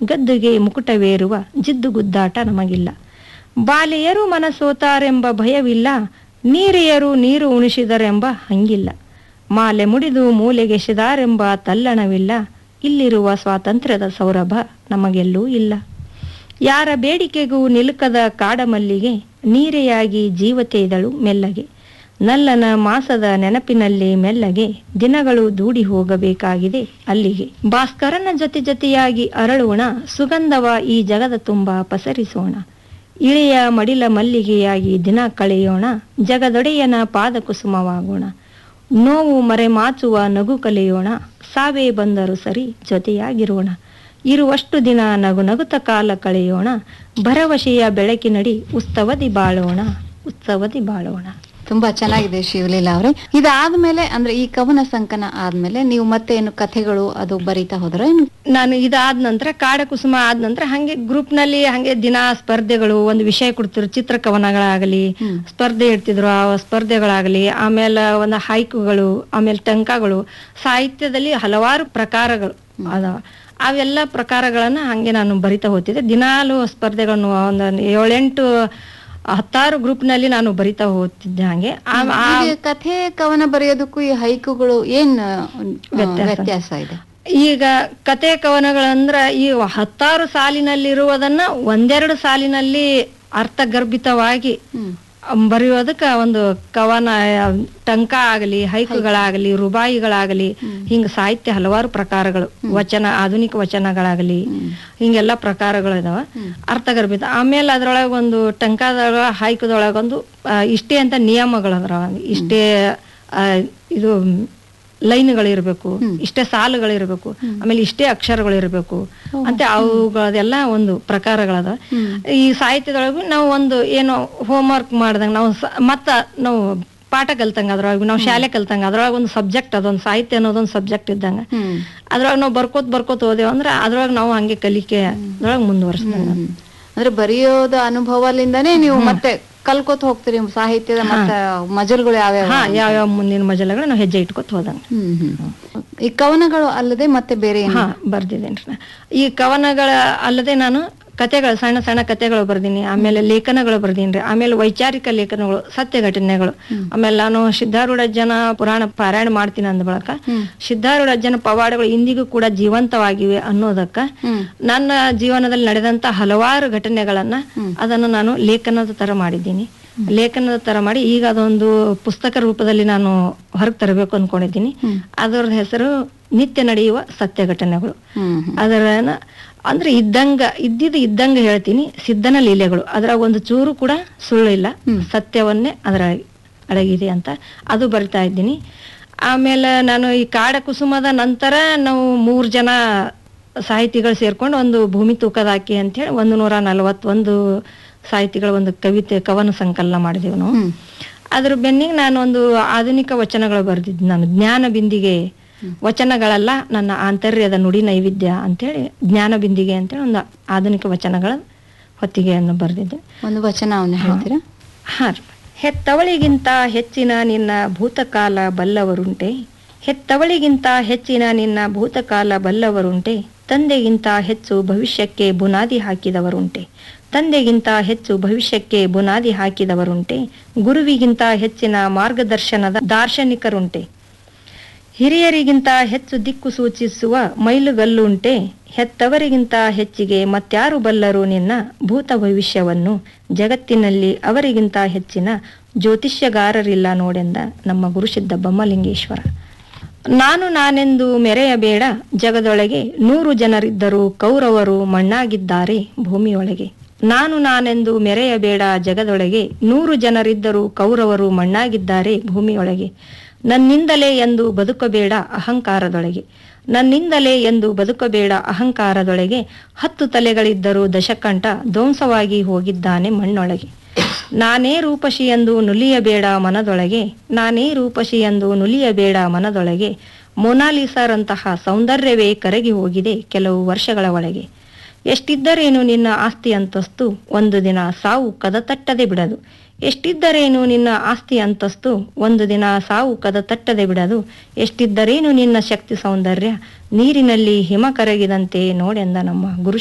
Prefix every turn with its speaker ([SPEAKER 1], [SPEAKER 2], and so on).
[SPEAKER 1] ಗದ್ದುಗೆ ಮುಕುಟವೇರುವ ಜಿದ್ದು ಗುದ್ದಾಟ ನಮಗಿಲ್ಲ ಬಾಲೆಯರು ಮನಸೋತಾರೆಂಬ ಭಯವಿಲ್ಲ ನೀರಿಯರು ನೀರು ಉಣಿಸಿದರೆಂಬ ಹಂಗಿಲ್ಲ ಮಾಲೆ ಮುಡಿದು ಮೂಲೆಗೆಸೆದಾರೆಂಬ ತಲ್ಲಣವಿಲ್ಲ ಇಲ್ಲಿರುವ ಸ್ವಾತಂತ್ರ್ಯದ ಸೌರಭ ನಮಗೆಲ್ಲೂ ಇಲ್ಲ ಯಾರ ಬೇಡಿಕೆಗೂ ನಿಲುಕದ ಕಾಡಮಲ್ಲಿಗೆ ನೀರೆಯಾಗಿ ಜೀವತೆಯ್ದಳು ಮೆಲ್ಲಗೆ ನಲ್ಲನ ಮಾಸದ ನೆನಪಿನಲ್ಲಿ ಮೆಲ್ಲಗೆ ದಿನಗಳು ದೂಡಿ ಹೋಗಬೇಕಾಗಿದೆ ಅಲ್ಲಿಗೆ ಭಾಸ್ಕರನ ಜೊತೆ ಜೊತೆಯಾಗಿ ಅರಳೋಣ ಸುಗಂಧವ ಈ ಜಗದ ತುಂಬ ಪಸರಿಸೋಣ ಇಳೆಯ ಮಡಿಲ ಮಲ್ಲಿಗೆಯಾಗಿ ದಿನ ಕಳೆಯೋಣ ಜಗದೊಡೆಯನ ಪಾದ ಕುಸುಮವಾಗೋಣ ನೋವು ಮರೆಮಾಚುವ ನಗು ಕಲಿಯೋಣ ಸಾವೇ ಬಂದರು ಸರಿ ಜೊತೆಯಾಗಿರೋಣ ಇರುವಷ್ಟು ದಿನ ನಗು ನಗುತ್ತ ಕಾಲ ಕಳೆಯೋಣ ಭರವಸೆಯ ಬೆಳಕಿನಡಿ ಉತ್ಸವದಿ ಬಾಳೋಣ ಉತ್ಸವದಿ ಬಾಳೋಣ
[SPEAKER 2] ತುಂಬಾ ಚೆನ್ನಾಗಿದೆ ಶಿವಲೀಲಾ ಅವರೇ ಇದಾದ್ಮೇಲೆ ಅಂದ್ರೆ ಈ ಕವನ ಸಂಕನ ಆದ್ಮೇಲೆ ನೀವು ಮತ್ತೆ ಏನು ಕಥೆಗಳು ಅದು ಬರೀತಾ ಹೋದ್ರೆ
[SPEAKER 1] ನಾನು ಇದಾದ ನಂತರ ಕಾಡ ಕುಸುಮ ಆದ ನಂತರ ಹಂಗೆ ಗ್ರೂಪ್ ನಲ್ಲಿ ಹಂಗೆ ದಿನ ಸ್ಪರ್ಧೆಗಳು ಒಂದು ವಿಷಯ ಕೊಡ್ತಿದ್ರು ಚಿತ್ರ ಕವನಗಳಾಗಲಿ ಸ್ಪರ್ಧೆ ಇಡ್ತಿದ್ರು ಆ ಸ್ಪರ್ಧೆಗಳಾಗಲಿ ಆಮೇಲೆ ಒಂದು ಹೈಕುಗಳು ಆಮೇಲೆ ಟಂಕಗಳು ಸಾಹಿತ್ಯದಲ್ಲಿ ಹಲವಾರು ಪ್ರಕಾರಗಳು ಅದಾವ ಅವೆಲ್ಲ ಪ್ರಕಾರಗಳನ್ನ ಹಂಗೆ ನಾನು ಬರಿತಾ ಹೋಗ್ತಿದ್ದೆ ದಿನಾಲು ಸ್ಪರ್ಧೆಗಳನ್ನು ಒಂದು ಏಳೆಂಟು ಹತ್ತಾರು ಗ್ರೂಪ್ ನಲ್ಲಿ ನಾನು ಬರಿತಾ ಹೋಗ್ತಿದ್ದೆ ಹಂಗೆ ಆ- ಆ-
[SPEAKER 2] ಈಗ ಕಥೆ ಕವನ ಬರೆಯೋದಕ್ಕೂ ಈ ಹೈಕುಗಳು ಏನ್ ಆ, ವ್ಯತ್ಯಾಸ ಇದೆ
[SPEAKER 1] ಈಗ ಕತೆ ಕವನಗಳಂದ್ರ ಈ ಹತ್ತಾರು ಸಾಲಿನಲ್ಲಿರುವುದನ್ನ ಒಂದೆರಡು ಸಾಲಿನಲ್ಲಿ ಅರ್ಥಗರ್ಭಿತವಾಗಿ ಬರೆಯೋದಕ್ಕ ಒಂದು ಕವನ ಆ, ಟಂಕ ಆಗಲಿ ಹೈಕುಗಳಾಗಲಿ ರುಬಾಯಿಗಳಾಗಲಿ ಹಿಂಗ ಸಾಹಿತ್ಯ ಹಲವಾರು ಪ್ರಕಾರಗಳು ವಚನ ಆಧುನಿಕ ವಚನಗಳಾಗಲಿ ಹಿಂಗೆಲ್ಲ ಪ್ರಕಾರಗಳು ಇದಾವ ಅರ್ಥಗರ್ಭಿತ ಆಮೇಲೆ ಅದ್ರೊಳಗೆ ಒಂದು ಟಂಕದೊಳಗ ಹೈಕದೊಳಗ ಒಂದು ಆ, ಇಷ್ಟೇ ಅಂತ ನಿಯಮಗಳು ಅದ್ರ ಇಷ್ಟೇ ಆ, ಇದು ಲೈನ್ಗಳಿರ್ಬೇಕು ಇಷ್ಟೇ ಸಾಲುಗಳಿರ್ಬೇಕು ಆಮೇಲೆ ಇಷ್ಟೇ ಅಕ್ಷರಗಳಿರ್ಬೇಕು ಅಂತ ಅವುಗಳದೆಲ್ಲ ಒಂದು ಪ್ರಕಾರಗಳದ ಈ ಸಾಹಿತ್ಯದೊಳಗು ನಾವು ಒಂದು ಏನೋ ಹೋಮ್ವರ್ಕ್ ಮಾಡ್ದಂಗ ನಾವು ಸ- ಮತ್ತ ನಾವು ಪಾಠ ಕಲ್ತಂಗ ಅದ್ರೊಳಗೆ ನಾವು ಶಾಲೆ ಕಲ್ತಂಗ ಅದ್ರೊಳಗೆ ಒಂದು ಸಬ್ಜೆಕ್ಟ್ ಅದೊಂದು ಸಾಹಿತ್ಯ ಅನ್ನೋದೊಂದು ಸಬ್ಜೆಕ್ಟ್ ಇದ್ದಂಗ ಅದ್ರೊಳಗೆ ನಾವು ಬರ್ಕೋತ್ ಬರ್ಕೋತ್ ಹೋದೇವ್ ಅಂದ್ರೆ ಅದ್ರೊಳಗೆ ನಾವು ಹಂಗೆ ಕಲಿಕೆ ಅದ್ರೊಳಗೆ ಮುಂದುವರ್ಸ್ದಂಗ
[SPEAKER 2] ಅಂದ್ರೆ ಬರೆಯೋದ ಅನುಭವದಿಂದಾನೇ ನೀವು ಮತ್ತೆ ಕಲ್ಕೋತ ಹೋಗ್ತೀರಿ ಸಾಹಿತ್ಯದ ಮತ್ತೆ ಮಜಲ್ಗಳು ಯಾವ್ಯಾವ
[SPEAKER 1] ಹಾ ಯಾವ್ಯಾವ ಮುಂದಿನ ಮಜಲಗಳು ನಾವು ಹೆಜ್ಜೆ ಇಟ್ಕೋತ ಹೋದಂಗ
[SPEAKER 2] ಹ್ಮ್ ಹ್ಮ್ ಈ ಕವನಗಳು ಅಲ್ಲದೆ ಮತ್ತೆ ಬೇರೆ ಏನು
[SPEAKER 1] ಹಾ ಬರ್ದಿದ್ದೇನ್ರಿ ನಾ. ಈ ಕವನಗಳ ಅಲ್ಲದೆ ನಾನು ಕತೆಗಳು ಸಣ್ಣ ಸಣ್ಣ ಕತೆಗಳು ಬರ್ದೀನಿ ಆಮೇಲೆ ಲೇಖನಗಳು ಬರ್ದೀನಿ ಆಮೇಲೆ ವೈಚಾರಿಕ ಲೇಖನಗಳು ಸತ್ಯ ಘಟನೆಗಳು ಆಮೇಲೆ ನಾನು ಸಿದ್ಧಾರೂಢಜ್ಜನ ಪುರಾಣ ಪಾರಾಯಣ ಮಾಡ್ತೀನಿ ಅಂದ ಬಳಕ ಸಿದ್ಧಾರೂಢಜ್ಜನ ಪವಾಡಗಳು ಇಂದಿಗೂ ಕೂಡ ಜೀವಂತವಾಗಿವೆ ಅನ್ನೋದಕ್ಕ ನನ್ನ ಜೀವನದಲ್ಲಿ ನಡೆದಂತ ಹಲವಾರು ಘಟನೆಗಳನ್ನ ಅದನ್ನು ನಾನು ಲೇಖನದ ತರ ಮಾಡಿದ್ದೀನಿ ಲೇಖನದ ತರ ಮಾಡಿ ಈಗ ಅದೊಂದು ಪುಸ್ತಕ ರೂಪದಲ್ಲಿ ನಾನು ಹೊರಗೆ ತರಬೇಕು ಅನ್ಕೊಂಡಿದ್ದೀನಿ ಅದರ ಹೆಸರು ನಿತ್ಯ ನಡೆಯುವ ಸತ್ಯ ಘಟನೆಗಳು
[SPEAKER 2] ಹ್ಮ್
[SPEAKER 1] ಅದರ ಅಂದ್ರೆ ಇದ್ದಂಗ ಇದ್ದಿದ್ದು ಇದ್ದಂಗ ಹೇಳ್ತೀನಿ ಸಿದ್ಧನ ಲೀಲೆಗಳು ಅದ್ರಾಗ ಒಂದು ಚೂರು ಕೂಡ ಸುಳ್ಳಿಲ್ಲ ಸತ್ಯವನ್ನೇ ಅದರ ಅಡಗಿದೆ ಅಂತ ಅದು ಬರಿತಾ ಇದ್ದೀನಿ ಆಮೇಲೆ ನಾನು ಈ ಕಾಡ ಕುಸುಮದ ನಂತರ ನಾವು ಮೂರ್ ಜನ ಸಾಹಿತಿಗಳು ಸೇರ್ಕೊಂಡು ಒಂದು ಭೂಮಿ ತೂಕದ ಹಾಕಿ ಅಂತ ಹೇಳಿ ಒಂದು ನೂರ ನಲವತ್ತೊಂದು ಸಾಹಿತಿಗಳ ಒಂದು ಕವಿತೆ ಕವನ ಸಂಕಲನ ಮಾಡಿದೆವು ನಾವು ಅದ್ರ ಬೆನ್ನಿಗೆ ನಾನು ಒಂದು ಆಧುನಿಕ ವಚನಗಳು ಬರೆದಿದ್ದು ನಾನು ಜ್ಞಾನ ಬಿಂದಿಗೆ ವಚನಗಳಲ್ಲ ನನ್ನ ಆಂತರ್ಯದ ನುಡಿ ನೈವೇದ್ಯ ಅಂತೇಳಿ ಜ್ಞಾನ ಬಿಂದಿಗೆ ಅಂತೇಳಿ ಒಂದು ಆಧುನಿಕ ವಚನಗಳ ಹೊತ್ತಿಗೆಯನ್ನು ಬರೆದಿದ್ದೆ
[SPEAKER 2] ಒಂದು ವಚನವನ್ನ ಹೇಳ್ತೀರಾ
[SPEAKER 1] ಹಾ ರೀ. ಹೆತ್ತವಳಿಗಿಂತ ಹೆಚ್ಚಿನ ನಿನ್ನ ಭೂತಕಾಲ ಬಲ್ಲವರುಂಟೆ ಹೆತ್ತವಳಿಗಿಂತ ಹೆಚ್ಚಿನ ನಿನ್ನ ಭೂತಕಾಲ ಬಲ್ಲವರುಂಟೆ ತಂದೆಗಿಂತ ಹೆಚ್ಚು ಭವಿಷ್ಯಕ್ಕೆ ಬುನಾದಿ ಹಾಕಿದವರುಂಟೆ ತಂದೆಗಿಂತ ಹೆಚ್ಚು ಭವಿಷ್ಯಕ್ಕೆ ಬುನಾದಿ ಹಾಕಿದವರುಂಟೆ ಗುರುವಿಗಿಂತ ಹೆಚ್ಚಿನ ಮಾರ್ಗದರ್ಶನದ ದಾರ್ಶನಿಕರುಂಟೆ ಹಿರಿಯರಿಗಿಂತ ಹೆಚ್ಚು ದಿಕ್ಕು ಸೂಚಿಸುವ ಮೈಲುಗಲ್ಲುಂಟೆ ಹೆತ್ತವರಿಗಿಂತ ಹೆಚ್ಚಿಗೆ ಮತ್ಯಾರು ಬಲ್ಲರು ನಿನ್ನ ಭೂತ ಭವಿಷ್ಯವನ್ನು ಜಗತ್ತಿನಲ್ಲಿ ಅವರಿಗಿಂತ ಹೆಚ್ಚಿನ ಜ್ಯೋತಿಷ್ಯಗಾರರಿಲ್ಲ ನೋಡೆಂದ ನಮ್ಮ ಗುರುಸಿದ್ಧ ಬೊಮ್ಮಲಿಂಗೇಶ್ವರ ನಾನು ನಾನೆಂದು ಮೆರೆಯಬೇಡ ಜಗದೊಳಗೆ ನೂರು ಜನರಿದ್ದರೂ ಕೌರವರು ಮಣ್ಣಾಗಿದ್ದಾರೆ ಭೂಮಿಯೊಳಗೆ ನಾನು ನಾನೆಂದು ಮೆರೆಯಬೇಡ ಜಗದೊಳಗೆ ನೂರು ಜನರಿದ್ದರೂ ಕೌರವರು ಮಣ್ಣಾಗಿದ್ದಾರೆ ಭೂಮಿಯೊಳಗೆ ನನ್ನಿಂದಲೇ ಎಂದು ಬದುಕಬೇಡ ಅಹಂಕಾರದೊಳಗೆ ನನ್ನಿಂದಲೇ ಎಂದು ಬದುಕಬೇಡ ಅಹಂಕಾರದೊಳಗೆ ಹತ್ತು ತಲೆಗಳಿದ್ದರೂ ದಶಕಂಠ ಧ್ವಂಸವಾಗಿ ಹೋಗಿದ್ದಾನೆ ಮಣ್ಣೊಳಗೆ ನಾನೇ ರೂಪಶಿ ಎಂದು ನುಲಿಯಬೇಡ ಮನದೊಳಗೆ ನಾನೇ ರೂಪಶಿ ಎಂದು ನುಲಿಯಬೇಡ ಮನದೊಳಗೆ ಮೊನಾಲಿಸರಂತಹ ಸೌಂದರ್ಯವೇ ಕರಗಿ ಹೋಗಿದೆ ಕೆಲವು ವರ್ಷಗಳ ಒಳಗೆ ಎಷ್ಟಿದ್ದರೇನು ನಿನ್ನ ಆಸ್ತಿ ಅಂತಸ್ತು ಒಂದು ದಿನ ಸಾವು ಕದ ತಟ್ಟದೆ ಬಿಡದು ಎಷ್ಟಿದ್ದರೇನು ನಿನ್ನ ಆಸ್ತಿ ಅಂತಸ್ತು ಒಂದು ದಿನ ಸಾವು ಕದ ತಟ್ಟದೆ ಬಿಡದು ಎಷ್ಟಿದ್ದರೇನು ನಿನ್ನ ಶಕ್ತಿ ಸೌಂದರ್ಯ ನೀರಿನಲ್ಲಿ ಹಿಮ ಕರಗಿದಂತೆ ನೋಡೆಂದ ನಮ್ಮ ಗುರು